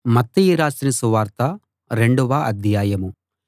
మత్తయి రాసిన సువార్త రెండవ అధ్యాయం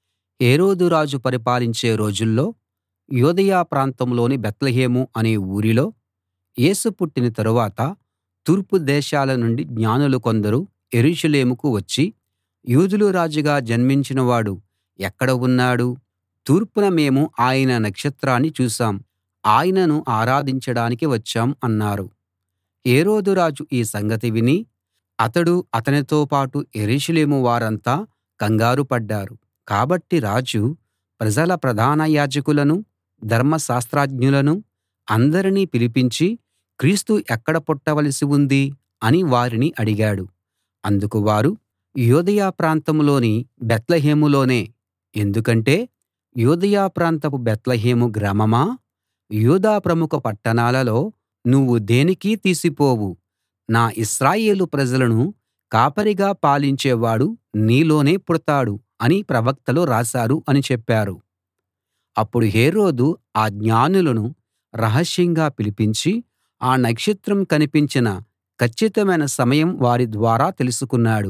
హేరోదు రాజు పరిపాలించే రోజుల్లో యూదయ ప్రాంతంలోని బేత్లెహేము అనే ఊరిలో యేసు పుట్టిన తరువాత తూర్పు దేశాల నుండి జ్ఞానులు కొందరు యెరూషలేముకు వచ్చి యూదుల రాజుగా జన్మించిన వాడు ఎక్కడ ఉన్నాడు తూర్పున మేము ఆయన నక్షత్రాన్ని చూశాం ఆయనను ఆరాధించడానికి వచ్చాం అన్నారు హేరోదు రాజు ఈ సంగతి విని అతడూ అతనితో పాటు యెరూషలేము వారంతా కంగారు పడ్డారు కాబట్టి రాజు ప్రజల ప్రధాన యాజకులనూ ధర్మశాస్త్రజ్ఞులనూ అందరినీ పిలిపించి క్రీస్తు ఎక్కడ పుట్టవలసి ఉంది అని వారిని అడిగాడు అందుకు వారు యూదయ ప్రాంతంలోని బేత్లెహేములోనే ఎందుకంటే యూదయ ప్రాంతపు బేత్లెహేము గ్రామమా యూదా ప్రముఖ పట్టణాలలో నువ్వు దేనికీ తీసిపోవు నా ఇశ్రాయేలు ప్రజలను కాపరిగా పాలించేవాడు నీలోనే పుడతాడు అని ప్రవక్తలు రాశారు అని చెప్పారు అప్పుడు హేరోదు ఆ జ్ఞానులను రహస్యంగా పిలిపించి ఆ నక్షత్రం కనిపించిన కచ్చితమైన సమయం వారి ద్వారా తెలుసుకున్నాడు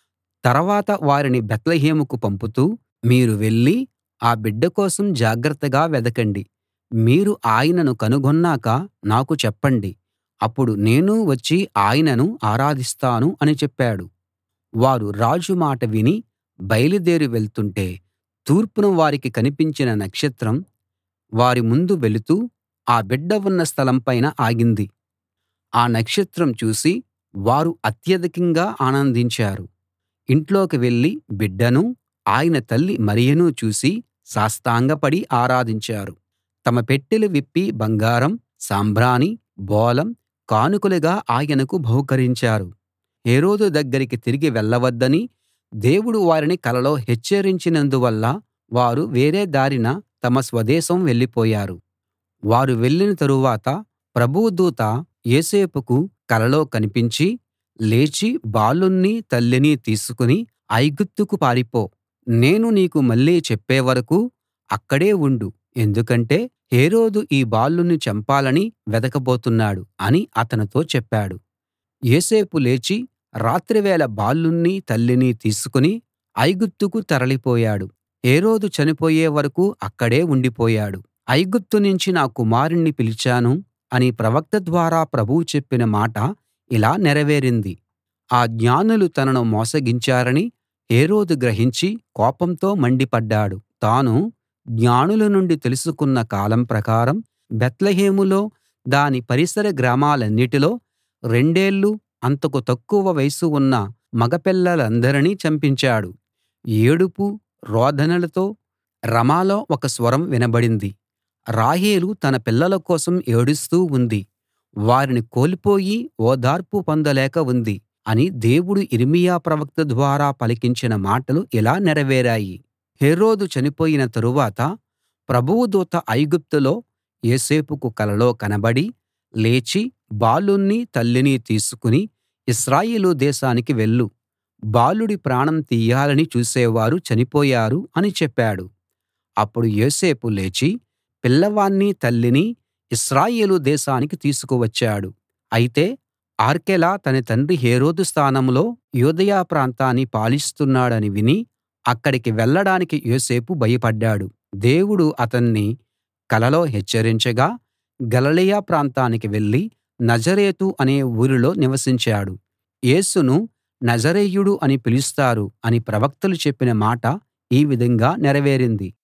తర్వాత వారిని బేత్లెహేముకు పంపుతూ మీరు వెళ్లి ఆ బిడ్డ కోసం జాగ్రత్తగా వెదకండి మీరు ఆయనను కనుగొన్నాక నాకు చెప్పండి అప్పుడు నేనూ వచ్చి ఆయనను ఆరాధిస్తాను అని చెప్పాడు వారు రాజు మాట విని బయలుదేరి వెళ్తుంటే తూర్పున వారికి కనిపించిన నక్షత్రం వారి ముందు వెళుతూ ఆ బిడ్డ ఉన్న స్థలం పైన ఆగింది ఆ నక్షత్రం చూసి వారు అత్యధికంగా ఆనందించారు ఇంట్లోకి వెళ్లి బిడ్డనూ ఆయన తల్లి మరియను చూసి సాష్టాంగపడి ఆరాధించారు తమ పెట్టెలు విప్పి బంగారం సాంబ్రాణి బోళం కానుకలుగా ఆయనకు బహూకరించారు హేరోదు దగ్గరికి తిరిగి వెళ్ళవద్దని దేవుడు వారిని కలలో హెచ్చరించినందువల్ల వారు వేరే దారిన తమ స్వదేశం వెళ్ళిపోయారు వారు వెళ్ళిన తరువాత ప్రభువు దూత యోసేపుకు కలలో కనిపించి లేచి బాలున్నీ తల్లిని తీసుకుని ఐగుప్తుకు పారిపో నేను నీకు మళ్ళీ చెప్పే వరకూ అక్కడే ఉండు ఎందుకంటే హేరోదు ఈ బాలుని చంపాలని వెదకబోతున్నాడు అని అతనితో చెప్పాడు యోసేపు లేచి రాత్రివేళ బాలున్నీ తల్లిని తీసుకుని ఐగుప్తుకు తరలిపోయాడు హేరోదు చనిపోయే వరకూ అక్కడే ఉండిపోయాడు ఐగుప్తు నుంచి నా కుమారుణ్ణి పిలిచాను అని ప్రవక్త ద్వారా ప్రభువు చెప్పిన మాట ఇలా నెరవేరింది ఆ జ్ఞానులు తనను మోసగించారని హేరోదు గ్రహించి కోపంతో మండిపడ్డాడు తాను జ్ఞానుల నుండి తెలుసుకున్న కాలం ప్రకారం బేత్లెహేములో దాని పరిసర గ్రామాలన్నిటిలో రెండేళ్ళు అంతకు తక్కువ వయసు ఉన్న మగపిల్లలందరినీ చంపించాడు ఏడుపు రోదనలతో రమాలో ఒక స్వరం వినబడింది రాహేలు తన పిల్లల కోసం ఏడుస్తూ ఉంది వారిని కోల్పోయి ఓదార్పు పొందలేక ఉంది అని దేవుడు యిర్మీయా ప్రవక్త ద్వారా పలికించిన మాటలు ఇలా నెరవేరాయి హేరోదు చనిపోయిన తరువాత ప్రభువు దూత ఐగుప్తులో యోసేపుకు కలలో కనబడి లేచి బాలున్నీ తల్లిని తీసుకుని ఇశ్రాయేలు దేశానికి వెళ్ళు బాలుడి ప్రాణం తీయాలని చూసేవారు చనిపోయారు అని చెప్పాడు అప్పుడు యోసేపు లేచి పిల్లవాణ్ణి తల్లిని ఇశ్రాయేలు దేశానికి తీసుకువచ్చాడు అయితే ఆర్కెలా తన తండ్రి హేరోదు స్థానంలో యూదయ ప్రాంతాన్ని పాలిస్తున్నాడని విని అక్కడికి వెళ్ళడానికి యోసేపు భయపడ్డాడు దేవుడు అతన్ని కలలో హెచ్చరించగా గలిలయ ప్రాంతానికి వెళ్ళి నజరేతు అనే ఊరిలో నివసించాడు యేసును నజరేయుడు అని పిలుస్తారు అని ప్రవక్తలు చెప్పిన మాట ఈ విధంగా నెరవేరింది